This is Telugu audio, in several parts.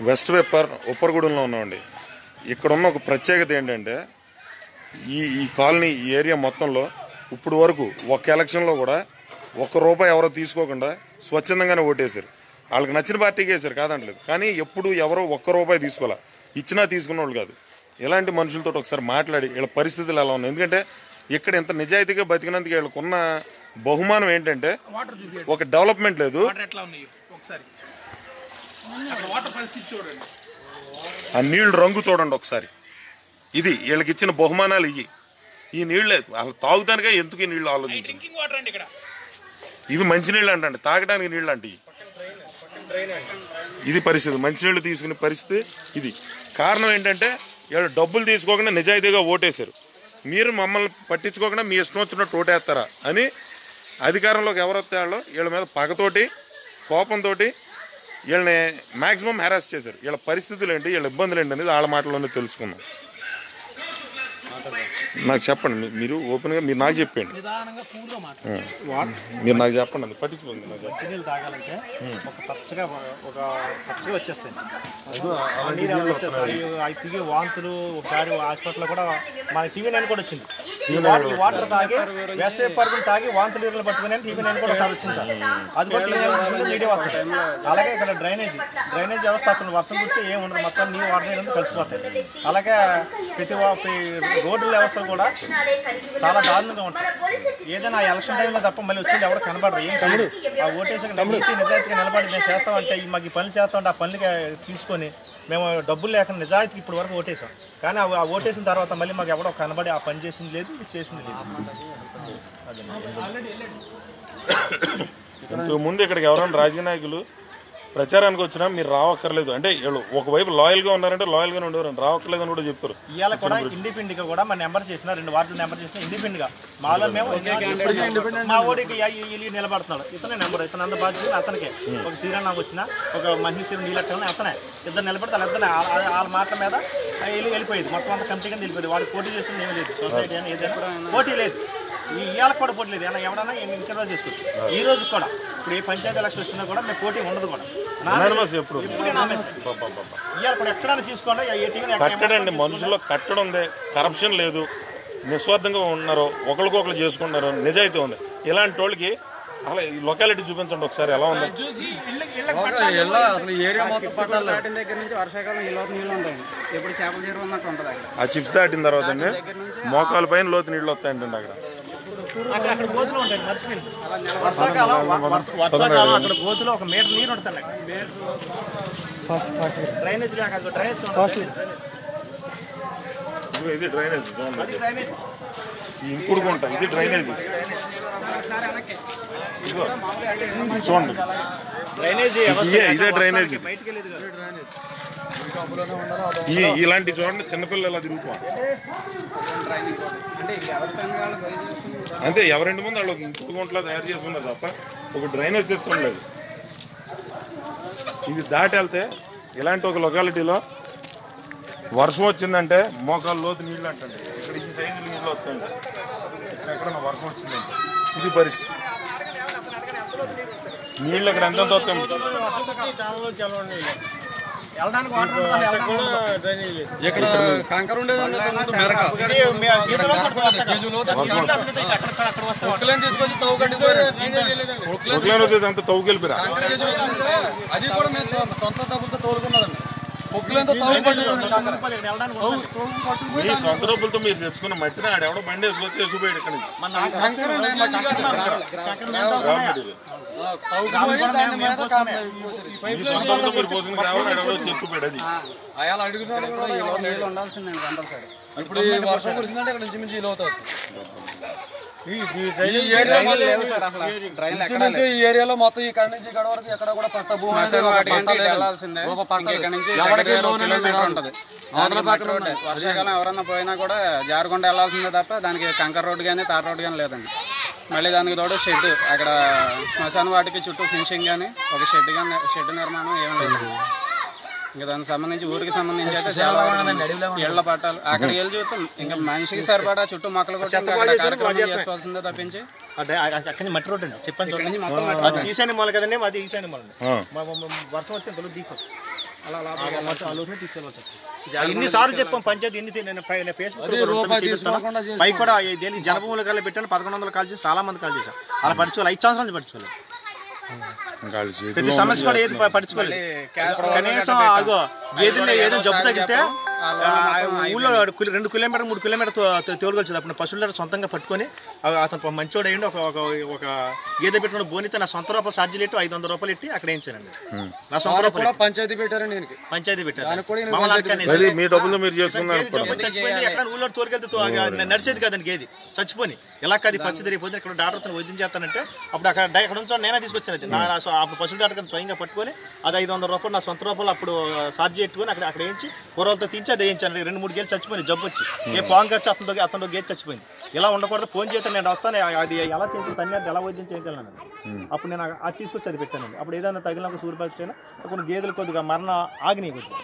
వెస్ట్ వెప్పర్ ఉప్పరగూడెంలో ఉన్నామండి ఇక్కడ ఉన్న ఒక ప్రత్యేకత ఏంటంటే ఈ ఈ కాలనీ ఈ ఏరియా మొత్తంలో ఇప్పుడు వరకు ఒక్క ఎలక్షన్లో కూడా ఒక్క రూపాయి ఎవరో తీసుకోకుండా స్వచ్ఛందంగానే ఓటేశారు వాళ్ళకి నచ్చిన పార్టీకి వేశారు కాదంటలేదు కానీ ఎప్పుడు ఎవరో ఒక్క రూపాయి తీసుకోలే ఇచ్చినా తీసుకున్న వాళ్ళు కాదు ఇలాంటి మనుషులతో ఒకసారి మాట్లాడి వీళ్ళ పరిస్థితులు ఎలా ఉన్నాయి ఎందుకంటే ఇక్కడ ఇంత నిజాయితీగా బతికినందుకు వీళ్ళకున్న బహుమానం ఏంటంటే వాటర్ చూపించండి ఒక డెవలప్మెంట్ లేదు వాటర్ ఎట్లా ఉన్నాయి ఒకసారి అక్కడ వాటర్ పరిస్థితి చూడండి ఆ నీళ్ళు రంగు చూడండి ఒకసారి ఇది వీళ్ళకి ఇచ్చిన బహుమానాలు ఇవి ఈ నీళ్ళే అసలు తాగుతానికే ఎందుకు ఈ నీళ్ళు ఆలోచించండి డ్రింకింగ్ వాటర్ అండి ఇక్కడ ఇవి మంచినీళ్ళు అంటండి తాగడానికి నీళ్ళు అంటే ఇవి. ఇది పరిస్థితి మంచినీళ్ళు తీసుకునే పరిస్థితి ఇది కారణం ఏంటంటే వీళ్ళు డబ్బులు తీసుకోకుండా నిజాయితీగా ఓటేశారు మీరు మమ్మల్ని పట్టించుకోకుండా మీ ఇష్టం వచ్చినట్టు ఓటేస్తారా అని అధికారంలోకి ఎవరు వస్తే వాళ్ళు వీళ్ళ మీద పగతోటి కోపంతో వీళ్ళని మ్యాక్సిమం హెరాస్ చేశారు వీళ్ళ పరిస్థితులు ఏంటి వీళ్ళ ఇబ్బందులు ఏంటి అనేది వాళ్ళ మాటల్లోనే తెలుసుకుందాం నాకు చెప్పండి మీ- మీరు ఓపెన్గా మీరు నాకు చెప్పండి నిదానంగా పూర్లో మాట మీరు నాకు చెప్పండి అది పట్టించుకోండి నాకు చెప్పండి. నీళ్ళు తాగాలంటే ఒక పచ్చగా ఒక పచ్చగా వచ్చేస్తాయి ఆ నీళ్ళు ఎలా వచ్చేస్తాయి? అవి- అవి తిరిగి వాంతులు ఒకసారి హాస్పిటల్లో కూడా మన టీవీ నైన్ కూడా వచ్చింది ఈ వాటర్ ఈ వాటర్ తాగి వేస్ట్ పరుగులు తాగి వాంతులు నీళ్ళు పట్టుకుని టీవీ నైన్ కూడా ఒకసారి వచ్చింది సార్ అది కూడా టీవీ నైన్ చూసి మీడియా వస్తుంది అలాగే ఇక్కడ డ్రైనేజ్ డ్రైనేజ్ వ్యవస్థ వస్తుంది వర్షం కుడితే ఏం ఉండదు మొత్తం నీళ్ళు వాటర్ నీళ్ళు కలిసిపోతాయి అలాగే ప్రతి వా- ప్రతి రోడ్ల వ్యవస్థ కూడా చాలా దారుణంగా ఉంటుంది ఏదైనా ఆ ఎలక్షన్ టైంలో తప్ప మళ్ళీ వచ్చింది ఎవరు కనబడరు ఏం కనబడు ఆ ఓటేసి నీతి నిజాయితీగా నిలబడి మేము చేస్తామంటే ఈ మాకు ఈ పనులు చేస్తామంటే ఆ పనులకి తీసుకొని మేము డబ్బులు లేకుండా నిజాయితీకి ఇప్పుడు వరకు ఓటేసాం కానీ ఆ ఆ ఓటేసిన తర్వాత మళ్ళీ మాకు ఎవడో కనబడి ఆ పని చేసింది లేదు ఇది చేసింది లేదు ఇంతకు ముందు ఇక్కడికి ఎవరైనా రాజకీయ నాయకులు ప్రచారానికి వచ్చినా మీరు రావక్కర్లేదు అంటే వీళ్ళు ఒకవైపు లాయల్గా ఉన్నారంటే లాయల్గానే ఉండేవారు రావక్కర్లేదు అని కూడా చెప్పారు ఇవాళ కూడా ఇండిపెండెంట్ గా కూడా మా నెంబర్ చేసిన రెండు వార్డులు నెంబర్ చేసిన ఇండిపెండెంట్ గా మాలో మేము మా ఓడికి ఇల్లు నిలబడుతున్నాడు ఇతనే నెంబర్ ఇతను అంత బాధ్యత అతనికి ఒక శ్రీరామ్ నాకు వచ్చిన ఒక మహిళ నీళ్ళక్కన అతనే ఇద్దరు నిలబడితే వాళ్ళ ఇద్దరు వాళ్ళ మాటల మీద ఆ ఇల్లు వెళ్ళిపోయింది మొత్తం అంత కంపెనీ కింద వెళ్ళిపోయింది వాడికి పోటీ చేస్తుంది ఏమీ లేదు సొసైటీ అని ఏదైనా పోటీ లేదు ఈ ఇవాళ కూడా పోటీ లేదు ఏమైనా ఎవడన్నా ఇంటర్వ్యూ చేసుకోవచ్చు ఈ రోజు కూడా ఇప్పుడు ఏ పంచాయతీ ఎలక్షన్ వచ్చినా కూడా మేము పోటీ ఉండదు కూడా Anonymous ఎప్పుడు? ఇప్పుడే నామేసి ఇవాళ కూడా ఎక్కడైనా చూసుకోండి ఏ టీవీ కట్టడండి మనుషుల్లో కట్టడం ఉంది కరప్షన్ లేదు నిస్వార్థంగా ఉన్నారు ఒకరికొకరు చేసుకుంటున్నారు నిజాయితీ ఉంది ఇలాంటి వాళ్ళకి అలా ఈ లొకాలిటీ చూపించండి ఒకసారి ఎలా ఉంది చూసి ఇళ్ళకి ఇళ్ళకి ఎలా అసలు ఈ ఏరియా మొత్తం పట్టాలి దాటిన దగ్గర నుంచి వర్షాకాలం ఈ లోతు నీళ్ళు ఉంటాయండి ఎప్పుడు చేపల చెరువు ఉన్నట్టు ఉంటుంది అక్కడ ఆ చిప్స్ దాటిన తర్వాత అండి మోకాల పైన లోతు నీళ్ళు వస్తాయంటండి అక్కడ అక్కడ అక్కడ గోతులు ఉంటాయి మర్చిపోయింది వర్షాకాలం వ- వర్ష- వర్షాకాలం అక్కడ గోతులో ఒక మీటర్ నీరు ఉంటుంది డ్రైనేజ్ లేక అది డ్రైనేజ్ ఉంటుంది. ఇదిగో ఇది డ్రైనేజ్ చూడండి అది డ్రైనేజ్ ఈ ఇంకుడు గుంట ఇది డ్రైనేజ్ ఇదిగో చూడండి డ్రైనేజ్ ఇదే ఇదే డ్రైనేజ్ బయటికి వెళ్ళేది కాదు. ఈ ఇలాంటి చూడండి చిన్నపిల్లలు ఇలా తిరుగుతాం అంటే ఎవరి పని వాళ్ళు పోయి చేసుకుని అంతే ఎవరింటి ముందు వాళ్ళు ఒక ఇంకుడు గుంటలో తయారు చేసుకున్నారు తప్ప ఒక డ్రైనేజ్ సిస్టమ్ లేదు ఇది దాటి వెళ్తే ఇలాంటి ఒక లొకాలిటీలో వర్షం వచ్చిందంటే మోకాలు లోతు నీళ్ళు అంటండి ఇక్కడ ఈ సైజు నీళ్ళు వస్తాయండి ఇక్కడ ఎక్కడన్నా వర్షం వచ్చిందంటే ఇది పరిస్థితి నీళ్ళు ఇక్కడ ఎంత వస్తాయి వెళ్ళడానికి వాటర్ ఉంటుంది, వెళ్ళడానికి ఉండదు. ఇక్కడ కంకర ఉండేదండి అంతకుముందు మెరక ఇది మీ- గీతలో కొట్టుకు వస్తాయి కదా. గీజులో ఇట్లా ఉంటుంది, అక్కడ అక్కడ అక్కడ వస్తాయి వాటర్. ఒక్కలేని తీసుకొచ్చి తవ్వు కట్టిపోయి ఒక్కలేని ఒకలేని వచ్చేది అంత తవ్వుకెళ్ళిపోయిరా కంకర గీజు వచ్చింది. అది కూడా మేము సొంత డబ్బులతో తోలుకున్నదండి ఒక్కలేనితో తవ్వు పట్టి ఇక్కడ వెళ్ళడానికి ఉండదు. మీ సొంత డబ్బులతో మీరు తెచ్చుకున్న మట్టిని ఆడ ఎవడో బండి వేసుకొచ్చి వేసిపోయాడు ఇక్కడ నుంచి మన నాకు కంకర ఉంది, మా కంకర ఉంది. కంకర మీద గ్రామ మెటీరియల్ తవ్వుకుపోయి దాన్ని మీద మీ సొంత డబ్బులతో మీరు పోసిన గ్రామం ఆడ ఎవడో చెక్కుపోయాడు అది అయాలు అడుగుతున్నాడు కూడా ఈ లోతు నీళ్ళు ఉండాల్సిందండి కంపల్సరీ ఇప్పుడు ఈ వర్షం కురిసిందంటే ఇక్కడ నుంచి మించి ఇలా అవుతుంది ఈ డ్రైన్లు లేవు సార్ అసలు డ్రైన్లు ఎక్కడ నుంచి ఈ ఏరియాలో మొత్తం ఈ కాడ నుంచి ఇక్కడ వరకు ఎక్కడ కూడా పట్ట భూమి అనేది శ్మశానం ఒక వాటికి పంట అంటే లేదు. వెళ్ళాల్సిందే ఒక పంట ఇంకా ఇక్కడ నుంచి లేదు. ఎవరికి దగ్గర లోన్ అనేది కిలోమీటర్ రాదు. ఉంటుంది అవతల దానికి పక్కన మట్టి రోడ్డే. వర్షాకాలం ఎవరన్నా పోయినా కూడా జారుకుంటూ వెళ్ళాల్సిందే తప్ప దానికి కంకర్ రోడ్ కానీ తార్ రోడ్ కానీ లేదండి మళ్ళీ దానికి తోడు షెడ్ అక్కడ శ్మశాన వాటికి చుట్టూ ఫినిషింగ్ కానీ ఒక షెడ్ కానీ షెడ్ నిర్మాణం ఏం లేదు ఇంకా దానికి సంబంధించి ఊరికి సంబంధించి అయితే చాలా ఇళ్ల పట్టాలు అక్కడికి వెళ్ళి చూస్తాం ఇంకా మనిషికి సరిపడా చుట్టూ మొక్కలు కొట్టి ఇంకా అక్కడ కార్యక్రమం చేసుకోవాల్సిందే తప్పించి అదే అ- అక్కడి నుంచి మట్టి రోడ్డు అండి చెప్పండి నుంచి చూడండి మొత్తం అది ఈశాన్య మూల కదండి అది ఈశాన్య మూల అండి ఆ. మ- మ- మ- వర్షం వస్తే బలు దీపం అలా లోపలికి ఆలోచన తీసుకెళ్ళవచ్చు ఎన్నిసార్లు చెప్పాం పంచాయతీ ఎన్ని తి- నేను పై- నేను ఫేస్బుక్ లో రెండు సార్లు చూపిస్తాను. పై కూడా ఈ దేని జనభూముల కాళ్ళు పెట్టాను పదకొండు వందల కాల్ చేసి చాలా మంది కాల్ చేశాను అలా పడుచుకోవాలి ఐదు సంవత్సరాల నుంచి పడుచుకోలేదు ఇంకా వాళ్ళ చేతిలో ప్రతి సమస్య కూడా ఏది ప- పడుచుకోలేదు కనీసం ఆగో ఏదైనా ఏదో జబ్బు తగ్గితే ఆ, ఊళ్ళో కు- రెండు కిలోమీటర్ మూడు కిలోమీటర్ తోలుకొచ్చేది అప్పుడు పశువుల దగ్గర సొంతంగా పట్టుకొని ఆ- అతను మంచోడు అయ్యిండి ఒక ఒక ఒక గేదె పెట్టుకుని బోనితే నా సొంత రూపాయలు ఛార్జీలు ఎట్టు ఐదు వందల రూపాయలు ఎట్టి అక్కడ వేయించానండి నా సొంత రూపాయలు కూడా పంచాయతీ పెట్టారండి దీనికి పంచాయతీ పెట్టారు కూడా ఈయన మమ్మల్ని అక్కడనే మరి మీ డబ్బులు మీరు చేసుకున్నారు గేదె జబ్బు చచ్చిపోయింది ఎక్కడ ఊళ్ళో తోలుకెళ్తే తో- ఆ నడిచేది కదండి గేది చచ్చిపోయి ఇలా కాదు పచ్చి తిరిగిపోతే ఇక్కడ డాక్టర్ వైద్యం చేస్తానంటే అప్పుడు అక్కడ డై- అక్కడ నుంచి నేనే తీసుకొచ్చాను అది. నా నా స్వ- అప్పుడు పశువుల డాక్టర్ గారిని స్వయంగా పట్టుకొని అది ఐదు వందల రూపాయలు నా సొంత రూపాయలు అప్పుడు ఛార్జ్ పెట్టుకొని అక్కడ అక్కడ వేయించి కూరలతో తీంచి అది వేయించాను రెండు మూడు గేలు చచ్చిపోయింది జబ్బు వచ్చి ఏ పాము ఖర్చు అతనితో అతనితో గేది చచ్చిపోయింది ఇలా ఉండకూడదు ఫోన్ చేయటం నేను వస్తాను అది ఎలా చేసి తన్ని అది ఎలా వైద్యం చేయగలను అప్పుడు నేను అది తీసుకొచ్చి అది పెట్టానండి అప్పుడు ఏదైనా తగిలిన సూర్యపక్ష అయినా కొన్ని గేదెలు కొద్దిగా మరణ ఆగినాయి కొద్దిగా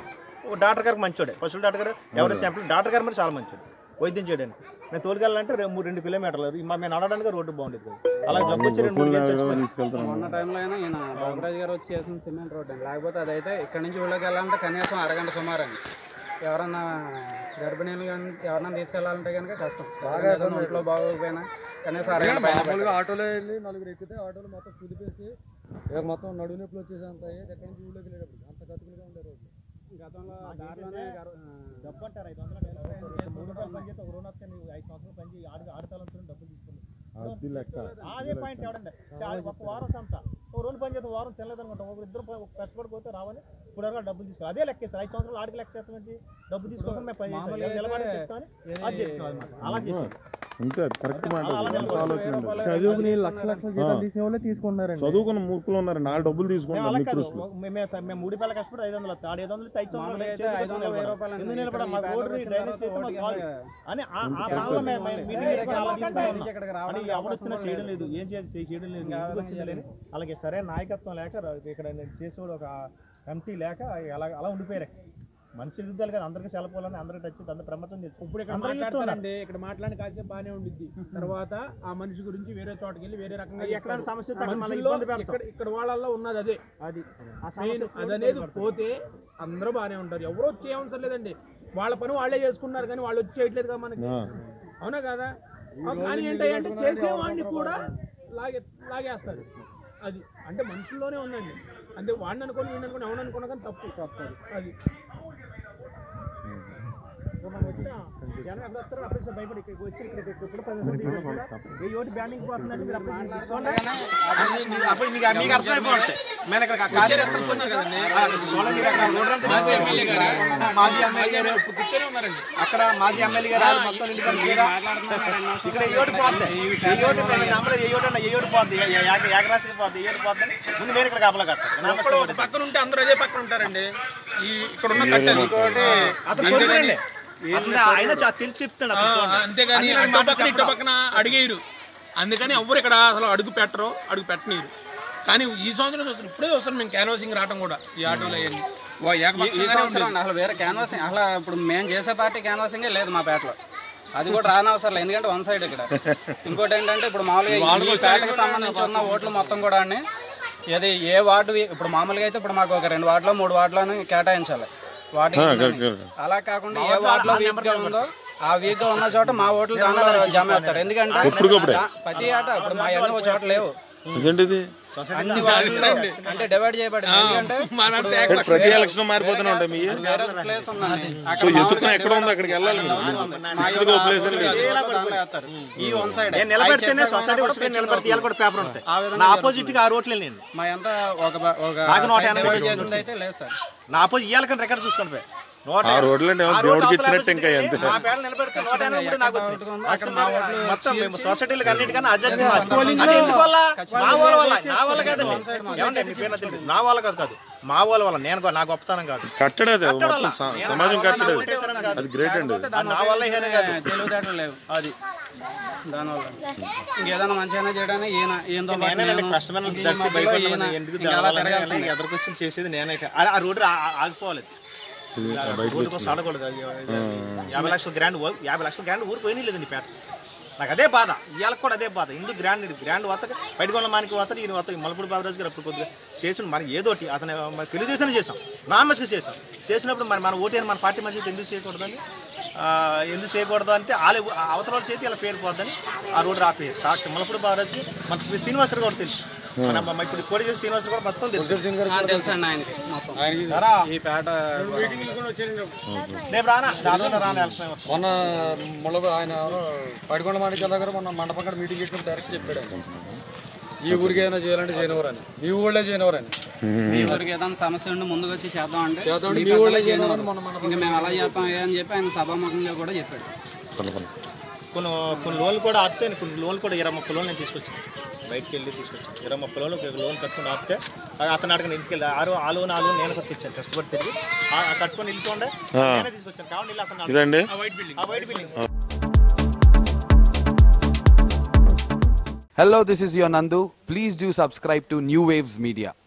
ఓ డాక్టర్ గారికి మంచోడే పశువుల డాక్టర్ గారు ఎవరు శాంపుల్ డాక్టర్ గారు మరి చాలా మంచోడు వైద్యం చేయడానికి నేను తోలుకెళ్ళాలంటే రెండు మూడు రెండు కిలోమీటర్లు మా మేము నడవడానికి రోడ్డు బాగుండేది కదా అలా జబ్బు వచ్చి రెండు మూడు గేదెలు చచ్చిపోయినాయి. మొన్న టైంలో అయినా ఈయన బాబురాజు గారు వచ్చి చేసిన సిమెంట్ రోడ్ అండి లేకపోతే అదైతే ఇక్కడ నుంచి ఊళ్ళోకి వెళ్ళాలంటే కనీసం అరగంట సుమారు అండి ఎవరన్నా గర్భిణీలు కానీ ఎవరన్నా తీసుకెళ్ళాలంటే కనుక కష్టం బాగా ఒంట్లో బాగోకపోయినా కనీసం అరగంట పైన మామూలుగా ఆటోలో వెళ్ళి నలుగురు ఎక్కితే ఆటోలు మొత్తం కుదిపేసి ఇక మొత్తం నడువు నొప్పులు వచ్చేసి అంత అయ్యేది ఎక్కడి నుంచి ఊళ్ళోకి వెళ్ళేటప్పుడు అంత కతుకులుగా ఉండే రోడ్లు గతంలో దారిలోనే గర్- ఆ, డబ్బు అంటారు ఐదు వందలు మూడు రూపాయలు పని చేస్తే ఒక రోజు వస్తే నువ్వు ఐదు సంవత్సరాలు పని చేయి ఆడు ఆడతాలంతో డబ్బులు తీసుకుని అది లెక్క అదే పాయింట్ ఎవడండి చాలా ఒక వారం సంత ఓ రోజు పని చేస్తే వారం తినలేదు అనుకుంటాం ఒక ఇద్దరు ప- కష్టపడిపోతే రావని ఇప్పుడు వరకు డబ్బులు తీసుకో అదే లెక్క సార్ ఐదు సంవత్సరాలు ఆడికి లెక్క చేస్తామంటే డబ్బు తీసుకోకుండా మేము పని చేస్తాం నిలబడి చెప్తాను అది చెప్తాను అనమాట అలా చేసాం అంతే కరెక్ట్ మాట అలా అది. నిలబడి ఆలోచన ఉండదు. చదువుకుని లక్ష లక్షల జీతాలు తీసే వాళ్ళే తీసుకుంటున్నారండి చదువుకున్న మూర్ఖులు ఉన్నారు నాలుగు డబ్బులు మేము తీసుకుంటారు అలా కాదు నికృష్టులు. మేము మేము మూడు వేల కష్టపడి ఐదు వందలు వస్తాయి ఆడు ఐదు వందలు ఇస్తే ఐదు సంవత్సరాలు మామూలుగా అయితే చేతికి ఐదు వందల వెయ్యి నిలబడాలి. రూపాయలు ఎందుకు అండి. నిలబడాలి? ఇక్కడ మాకు ఈ రోడ్డు బ్యానర్ డ్రైనేజ్ వచ్చిన చేస్తే మాకు తర్వాత చాలు. అని ఆ ఆ ప్రాంతంలో మేము మేము మీటింగ్ పెట్టుకొని అలా తీసుకున్నాం. ఇక్కడికి అని రావడానికి ఎవడొచ్చినా చేయడం లేదు ఏం చేయాలి చేయడం లేదు ఎందుకు వచ్చింది లేని అలాగే సరే నాయకత్వం లేక ర- ఇక్కడ నేను చేసేవాడు ఒక కమిటీ లేక అలా అలా ఉండిపోయారు మనిషి యుద్ధాలు కదా అందరికీ సెలపోవాలని అందరికీ టచ్ అందరు ప్రమత్తం చేసి ఇప్పుడు ఇక్కడ మాట్లాడతారండి ఇక్కడ మాట్లాడిన కాసేపు బాగానే ఉండిద్ది తర్వాత ఆ మనిషి గురించి వేరే చోటకి వెళ్ళి వేరే రకంగా ఎక్కడ చెప్తారు. సమస్య వస్తే అక్కడ మళ్ళీ మనుషుల్లో ఇబ్బంది పెడతాం. ఇక్కడ ఇక్కడ వాళ్ళల్లో ఉన్నది అదే అది ఆ మెయిన్ సమస్య అది అనేది పోతే అందరూ బాగానే ఉంటారు ఎవరో వచ్చి అవసరం లేదండి వాళ్ళ పని వాళ్ళే చేసుకున్నారు కానీ వాళ్ళు వచ్చి చేయట్లేదు కదా మనకి ఆ. అవునా కదా ఆ, కానీ ఏంటంటే చేసేవాడిని కూడా లాగే లాగేస్తారు అది అంటే మనుషుల్లోనే ఉందండి అంటే వాడిని అనుకోని వీడిని అనుకోని ఎవరిని అనుకున్నా కానీ తప్పు తప్పదు అది మనం వచ్చిన జనం ఎక్కడ వస్తారో అప్పుడు భయపడి ఇక్కడికి వచ్చి ఇక్కడ ఇప్పుడు పది మంది ఏ ఓటు బ్యానింగ్ పోతుందంటే మీరు అప్పుడు తీసుకోండి. అప్పుడు మీకు మీకు అర్థమైపోతుంది మేము ఇక్కడ కాదు మాజీ ఎమ్మెల్యే గారు అక్కడ మాజీ ఎమ్మెల్యే గారు మొత్తం ఇంటికి వచ్చారా? ఇక్కడ ఏ ఓటు పోతుంది ఏ ఓటు నమ్మలేదు ఏ ఓటు అన్న ఏ ఓటు పోతుంది ఏకరాశికి పోతుంది ఏ ఓటు పోతుంది ముందు నేను ఇక్కడ కాపలా కట్టాను ఒక్కడు ఒక పక్కన ఉంటే అందరూ అదే పక్కన ఉంటారండి ఈ ఇక్కడ ఉన్న కట్టెలు అతను కొడుకునండి. అతను ఆయన చా- తెలిసి చెప్తాడు ఆ, అతను చూడండి. అంతేగాని అటు పక్కన ఇటు పక్కన అడిగేయరు అందుకని ఎవ్వరు ఇక్కడ అసలు అడుగు పెట్టరు అడుగు పెట్టనీరు కానీ ఈ సంవత్సరం చూస్తారు ఇప్పుడే చూస్తారు మేము క్యాన్వాసింగ్ రావడం కూడా ఈ ఆటోలో అవన్నీ వా, ఈ ఏకపక్షంగానే సంవత్సరం ఉండేది. అసలు వేరే క్యాన్వాసింగ్ అసలు ఇప్పుడు మేము చేసే పార్టీ క్యాన్వాసింగే లేదు మా పేటలో అది కూడా రానవసరం లేదు ఎందుకంటే వన్ సైడ్ ఇక్కడ ఇంకోటి ఏంటంటే ఇప్పుడు మామూలుగా ఈ పేటకు సంబంధించి ఉన్న ఓట్లు మొత్తం కూడా అండి ఇది ఏ వార్డు వి- ఇప్పుడు మామూలుగా అయితే ఇప్పుడు మాకు ఒక రెండు వార్డులో మూడు వార్డులను కేటాయించాలి వాటికి అలా కాకుండా ఏ వార్డులో వీక్ గా ఉందో ఆ వీక్ గా ఉన్న చోట మా ఓట్లు దానిలో జమ చేస్తారు ఎందుకంటే దా- ప్రతి ఆట ఇప్పుడు మా అన్ని ఒక చోట లేవు ఇదేంటిది అన్ని వార్డుల్లో అంటే డివైడ్ చేయబడింది ఎందుకంటే మన ఇప్పుడు ప్రతి ఎలక్షన్ మారిపోతూనే ఉంటాయి మీ వేరే ప్లేస్ ఉందండి సో ఎత్తుకుని ఎక్కడ ఉంది అక్కడికి వెళ్ళాలి మీరు ఇదిగో ప్లేస్ అని లేదు. దాంట్లో వేస్తారు. ఈ వన్ సైడ్ నేను నిలబెడితేనే సొసైటీ కూడా నిలబడితే ఇవాళ కూడా పేపర్ ఉంటాయి నా ఆపోజిట్ గా ఆ రోడ్లు నేను మా ఎంత ఒక బ- ఒక నాకు నూట side ఎనభై divide వచ్చి చేసింది అయితే లేదు సార్ నా ఆపోజిట్ ఇవాళ కానీ రికార్డ్ చూసుకోండి పోయి. నూట ఆ రోడ్లు అంటే ఆ రోడ్డు దేవుడికి అవతల ఇచ్చినట్టు ఇంకా opposite ఎంత కి నా పేడ నిలబెడితే నూట ఎనభై మూడు నాకు వచ్చింది. అక్కడ మా ఓట్లు మొత్తం మేము సొసైటీలకు అన్నిటికన్నా అడ్జస్ట్ అంటే ఎందుకు వల్ల మా వాళ్ళ వల్ల నా వల్ల కాదండి ఏమండి మీ పేరు నాకు తెలియదు. నా వాళ్ళ కాదు కాదు మా వాళ్ళ వల్ల నేను గో- నా గొప్పతనం కాదు కట్టడే అది మొత్తం స- సమాజం కట్టడే అది గ్రేట్ అండి అది. అది నా వల్ల హేనే కాదు తెలివితేటలు లేవు అది దానివల్ల ఇంకేదైనా మంచిగా చేయడానికి ఈయన ఈయనతో పాటు నేనే నేను, కస్టమర్ ఈ దర్శి మధ్యలో భయపడి ఈయన ఎందుకు ఇంకా అలా తిరగాల్సిందే. ఎదరికొచ్చి చేసేది నేనే ఆ- ఆ రోడ్డు ఆ- ఆ- ఆగిపోవాలి ఇది బయటకు రోడ్డు కోసం ఆడకూడదు అది. యాభై లక్షల గ్రాండ్ ఊ- యాభై లక్షల గ్రాండ్ ఊరు పోయినా లేదండి పేట నాకు అదే బాధ ఇవాళ కూడా అదే బాధ ఇందుకు గ్రాండ్ గ్రాండ్ వస్తాడు బయట కొన్న మనకి వస్తాడు ఈయన వస్తాడు మలపూడి బాబురాజు గారు అప్పుడు కొద్దిగా చేసిన మరి ఏదోటి అతను మరి తెలుగుదేశం చేసాం నామస్గా చేసాం చేసినప్పుడు మరి మన ఓటు మన పార్టీ మధ్య ఎందుకు చేయకూడదని ఆ, ఎందుకు చేయకూడదు అంటే వాళ్ళ అవతల వాళ్ళ చేతి ఇలా పేరు పోద్దని ఆ రోడ్డు రాపేయారు సాక్షి మలపూడి బాబురాజు మన శ్రీ శ్రీనివాస్ గారు కూడా తెలుసు మన మన ఇప్పుడు కోడి చేసి శ్రీనివాస్ కూడా మొత్తం తెలుసు తెలుసు అండి ఆయనకి మొత్తం రా. ఈ పేట రేపు రానా రాను రాను వెళ్తున్నాం మొన్న ముళ్ళ ఆయన ఎవరో పడికొండ మాణిక్యాల దగ్గర మొన్న మండపం కాడ మీటింగ్ పెట్టినప్పుడు డైరెక్ట్ చెప్పాడు ఆయన. ఈ ఊరికి ఏమైనా చేయాలంటే చేయనివ్వరని మీ ఊళ్ళే చేయనివ్వరని మీ ఊరికి ఏదైనా సమస్య ఉండి ముందుకు వచ్చి చేద్దాం అంటే చేద్దాం అంటే మీ మీ పెద్దలే ఊళ్ళో చేయనివ్వరు. చేయనివ్వరు, మన- మన- ఇంకా మేము ఎలా చేస్తాం ఏ అని చెప్పి ఆయన సభాముఖంగా కూడా చెప్పాడు కొన్ని కొన్ని కొన్ని కొన్ని లోన్లు కూడా ఆపితే కొన్ని లోన్లు కూడా ఇరవై ముప్పై లోన్లు నేను తీసుకొచ్చాను బయటికి వెళ్ళి తీసుకొచ్చాను ఇరవై ముప్పై లోన్లు ఒక లోన్ కట్టుకుని ఆపితే ఆ- అతను అడిగిన ఇంటికి వెళ్ళి ఆరు ఆ లోన్ ఆ లోన్ నేను కట్టించాను కష్టపడి తిరిగి ఆ ఆ కట్టుకొని నిల్చుండే నేనే తీసుకొచ్చాను కావాలి ఇల్లు అతను ఇదండి ఆ white building Hello, this is your Nandu. Please do subscribe to New Waves Media.